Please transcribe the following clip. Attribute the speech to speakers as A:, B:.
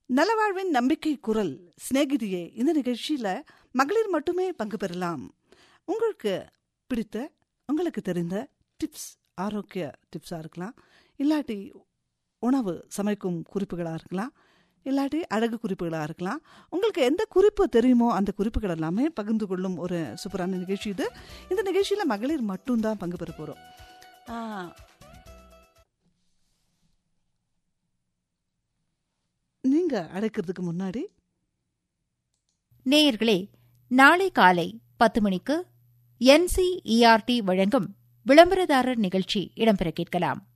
A: நலவாழ்வின் நம்பிக்கை குரல் சிநேகிதியே இந்த நிகழ்ச்சியில மகளிர் மட்டுமே பங்கு பெறலாம் உங்களுக்கு பிடித்த உங்களுக்கு தெரிந்த டிப்ஸ் ஆரோக்கிய டிப்ஸாக இருக்கலாம் இல்லாட்டி உணவு சமைக்கும் குறிப்புகளாக இருக்கலாம் இல்லாட்டி அழகு குறிப்புகளாக இருக்கலாம் உங்களுக்கு எந்த குறிப்பு தெரியுமோ அந்த குறிப்புகள் எல்லாமே பகிர்ந்து கொள்ளும் ஒரு சூப்பரான நிகழ்ச்சி இது இந்த நிகழ்ச்சியில் மகளிர் மட்டும்தான் பங்கு பெற போகிறோம் நீங்கள் அழைக்கிறதுக்கு முன்னாடி
B: நேயர்களே நாளை காலை பத்து மணிக்கு என்சிஇஆர்டி வழங்கும் விளம்பரதாரர் நிகழ்ச்சி இடம்பெற கேட்கலாம்